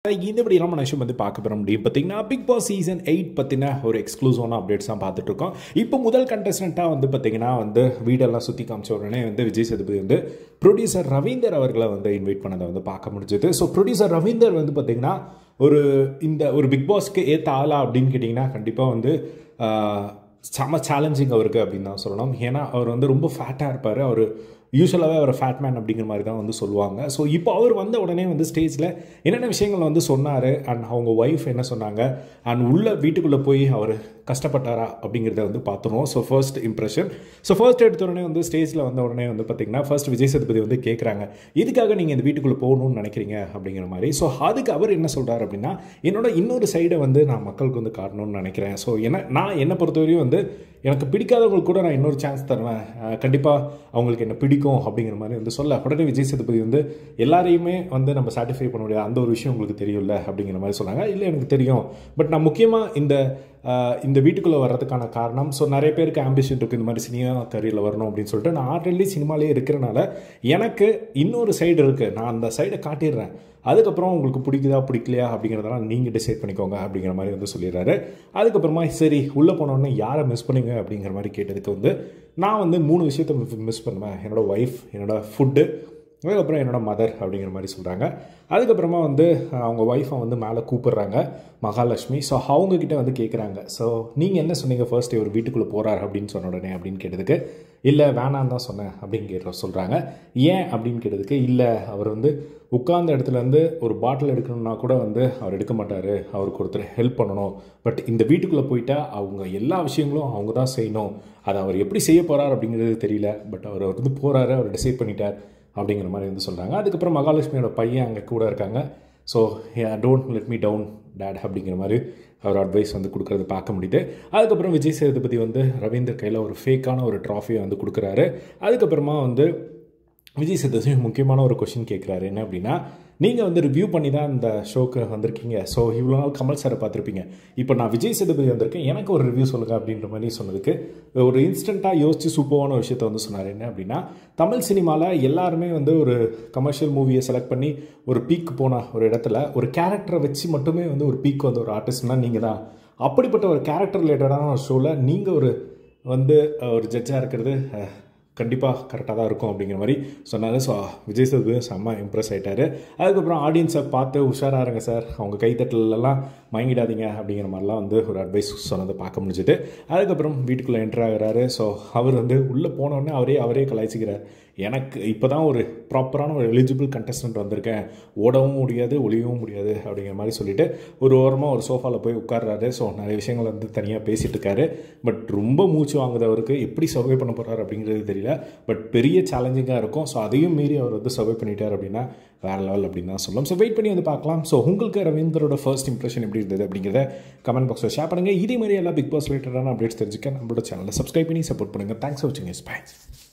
பார்த்த இந்த இப்படி நம்ம நிமிஷம் வந்து பார்க்க போகிற முடியும் பார்த்தீங்கன்னா பிக் பாஸ் சீசன் எயிட் பற்றின ஒரு எக்ஸ்க்ளூசிவான அப்டேட்ஸ் தான் பார்த்துட்டு இருக்கோம் இப்போ முதல் கண்டஸ்டண்ட்டாக வந்து பார்த்தீங்கன்னா வந்து வீடெல்லாம் சுற்றி காமிச்ச உடனே வந்து விஜய் சேதுபதி வந்து ப்ரொடியூசர் ரவீந்தர் அவர்களை வந்து இன்வைட் பண்ணதை வந்து பார்க்க முடிஞ்சது ஸோ ப்ரொடியூசர் ரவீந்தர் வந்து பார்த்தீங்கன்னா ஒரு இந்த ஒரு பிக் பாஸ்க்கு ஏற்ற ஆளா அப்படின்னு கேட்டிங்கன்னா கண்டிப்பாக வந்து ஆஹ், செம சேலஞ்சிங் அவருக்கு அப்படின்னு தான் சொல்லணும் ஏன்னா அவர் வந்து ரொம்ப ஃபேட்டாக இருப்பார் அவர் யூஸ்வலாகவே அவர் ஃபேட் மேன் அப்படிங்கிற மாதிரி தான் வந்து சொல்லுவாங்க ஸோ இப்போ அவர் வந்த உடனே வந்து ஸ்டேஜில் என்னென்ன விஷயங்கள் வந்து சொன்னார் அண்ட் அவங்க ஒய்ஃப் என்ன சொன்னாங்க அண்ட் உள்ள வீட்டுக்குள்ளே போய் அவர் கஷ்டப்பட்டாரா அப்படிங்கிறத வந்து பார்த்துருவோம் so first impression so first எடுத்த உடனே வந்து ஸ்டேஜில் வந்த உடனே வந்து பார்த்தீங்கன்னா ஃபர்ஸ்ட் விஜய் சேதுபதி வந்து கேட்குறாங்க இதுக்காக நீங்கள் இந்த வீட்டுக்குள்ளே போகணும்னு நினைக்கிறீங்க அப்படிங்கிற மாதிரி ஸோ அதுக்கு அவர் என்ன சொல்கிறார் அப்படின்னா என்னோட இன்னொரு சைடை வந்து நான் மக்களுக்கு வந்து காட்டணும்னு நினைக்கிறேன் ஸோ என்ன நான் என்னை பொறுத்தவரையும் வந்து எனக்கு பிடிக்காதவங்களுக்கு கூட நான் இன்னொரு சான்ஸ் தருவேன் கண்டிப்பாக அவங்களுக்கு என்ன பிடிக்கும் அப்படிங்கிற மாதிரி வந்து சொல்ல உடனே விஜய் சேதுபதி வந்து எல்லாரையுமே வந்து நம்ம சாட்டிஸ்ஃபை பண்ண முடியாது அந்த ஒரு விஷயம் உங்களுக்கு தெரியும்ல அப்படிங்கிற மாதிரி சொன்னாங்க இல்லை எனக்கு தெரியும் பட் நான் முக்கியமாக இந்த ஆஹ், இந்த வீட்டுக்குள்ளே வர்றதுக்கான காரணம் ஸோ நிறைய பேருக்கு ஆம்பிஷன் இருக்குது இந்த மாதிரி சினிமா கரியரில் வரணும் அப்படின்னு சொல்லிட்டு நான் ஆல்ரெடி சினிமாலே இருக்கிறனால எனக்கு இன்னொரு சைடு இருக்குது நான் அந்த சைடை காட்டிடுறேன் அதுக்கப்புறம் உங்களுக்கு பிடிக்குதா பிடிக்கலையா அப்படிங்கிறதெல்லாம் நீங்கள் டிசைட் பண்ணிக்கோங்க அப்படிங்கிற மாதிரி வந்து சொல்லிடுறாரு அதுக்கப்புறமா சரி உள்ளே போனோடனே யாரை மிஸ் பண்ணுவீங்க அப்படிங்கிற மாதிரி கேட்டதுக்கு வந்து நான் வந்து மூணு விஷயத்த மிஸ் பண்ணுவேன் என்னோட ஒய்ஃப் என்னோட ஃபுட்டு அதுக்கப்புறம் என்னோட மதர் அப்படிங்கிற மாதிரி சொல்கிறாங்க அதுக்கப்புறமா வந்து அஹ், அவங்க ஒய்ஃபை வந்து மேலே கூப்பிடுறாங்க மகாலட்சுமி ஸோ அவங்கக்கிட்ட வந்து கேட்குறாங்க ஸோ நீங்கள் என்ன சொன்னீங்க ஃபர்ஸ்ட் இவர் வீட்டுக்குள்ளே போகிறார் அப்படின்னு சொன்ன உடனே அப்படின்னு கேட்டதுக்கு இல்லை வேணான்னு தான் சொன்னேன் அப்படின்னு கேட்ட சொல்கிறாங்க ஏன் அப்படின்னு கேட்டதுக்கு இல்லை அவர் வந்து உட்கார்ந்த இடத்துலேருந்து ஒரு பாட்டில் எடுக்கணும்னா கூட வந்து அவர் எடுக்க மாட்டார் அவருக்கு ஒருத்தர் ஹெல்ப் பண்ணணும் பட் இந்த வீட்டுக்குள்ளே போயிட்டா அவங்க எல்லா விஷயங்களும் அவங்க தான் செய்யணும் அதை அவர் எப்படி செய்ய போகிறார் அப்படிங்கிறது தெரியல பட் அவர் வந்து போகிறாரு அவர் டிசைட் பண்ணிட்டார் அப்படிங்கிற மாதிரி வந்து சொல்கிறாங்க அதுக்கப்புறம் மகாலட்சுமியோட பையன் அங்கே கூட இருக்காங்க so don't let me down dad அப்படிங்கிற மாதிரி அவர் அட்வைஸ் வந்து கொடுக்குறது பார்க்க முடியுது அதுக்கப்புறம் விஜய் சேதுபதி வந்து ரவீந்தர் கையில் ஒரு ஃபேக்கான ஒரு ட்ராஃபியை வந்து கொடுக்குறாரு அதுக்கப்புறமா வந்து விஜய் சேதுபதி முக்கியமான ஒரு கொஷின் கேட்குறாரு என்ன அப்படின்னா நீங்கள் வந்து ரிவ்யூ பண்ணி தான் இந்த ஷோக்கு வந்திருக்கீங்க ஸோ இவ்வளோ நாள் கமல் சாரை பார்த்துருப்பீங்க இப்போ நான் விஜய் சேதுபதி வந்திருக்கேன் எனக்கு ஒரு ரிவ்யூ சொல்லுங்கள் அப்படின்ற மாதிரி சொன்னதுக்கு ஒரு இன்ஸ்டண்ட்டாக யோசித்து சூப்பரான விஷயத்த வந்து சொன்னார் என்ன அப்படின்னா தமிழ் சினிமாவில் எல்லாருமே வந்து ஒரு கமர்ஷியல் மூவியை செலக்ட் பண்ணி ஒரு பீக் போன ஒரு இடத்துல ஒரு கேரக்டரை வச்சு மட்டுமே வந்து ஒரு பீக் வந்து ஒரு ஆர்டிஸ்ட்னால் நீங்கள் தான் அப்படிப்பட்ட ஒரு கேரக்டர் ரிலேட்டடான ஒரு ஷோவில் நீங்கள் ஒரு வந்து அஹ், ஒரு ஜட்ஜாக இருக்கிறது அஹ், கண்டிப்பாக கரெக்டாக தான் இருக்கும் அப்படிங்கிற மாதிரி சொன்னார் ஸோ விஜய் சேதுபதி செம்ம இம்ப்ரெஸ் ஆகிட்டாரு அதுக்கப்புறம் ஆடியன்ஸை பார்த்து உஷாராக இருங்க சார் அவங்க கைத்தட்டலெல்லாம் மயங்கிடாதீங்க அப்படிங்கிற மாதிரிலாம் வந்து ஒரு அட்வைஸ் சொன்னதை பார்க்க முடிஞ்சுது அதுக்கப்புறம் வீட்டுக்குள்ளே என்ட்ரு ஆகுறாரு ஸோ அவர் வந்து உள்ளே போனோடனே அவரே அவரே கலாய்ச்சிக்கிறார் எனக்கு இப்போ தான் ஒரு ப்ராப்பரான ஒரு எலிஜிபிள் கண்டஸ்டன்ட் வந்திருக்கேன் ஓடவும் முடியாது ஒளியவும் முடியாது அப்படிங்கிற மாதிரி சொல்லிட்டு ஒரு ஓரமாக ஒரு சோஃபாவில் போய் உட்கார்றாரு ஸோ நிறைய விஷயங்கள் வந்து தனியாக பேசிட்டு இருக்காரு பட் ரொம்ப மூச்சு வாங்குது அவருக்கு எப்படி சர்வே பண்ண போகிறாரு அப்படிங்கிறது தெரியல பட் பெரிய சேலஞ்சிங்காக இருக்கும் ஸோ அதையும் மீறி அவர் வந்து சர்வே பண்ணிட்டார் அப்படின்னா வேற லெவல் அப்படின்னு தான் சொல்லலாம் ஸோ வெயிட் பண்ணி வந்து பார்க்கலாம் ஸோ உங்களுக்கு ரவீந்தரோட ஃபர்ஸ்ட் இம்ப்ரெஷன் எப்படி இருந்தது அப்படிங்கிறத கமெண்ட் பாக்ஸில் ஷேர் பண்ணுங்கள் இதே மாதிரி எல்லா பிக் பாஸ் ரிலேட்டடான அப்டேட்ஸ் தெரிஞ்சுக்க நம்மளோட சேனலை சப்ஸ்கிரைப் பண்ணி சப்போர்ட் பண்ணுங்கள் தேங்க்ஸ் ஃபார் வாட்சிங் இஸ் பை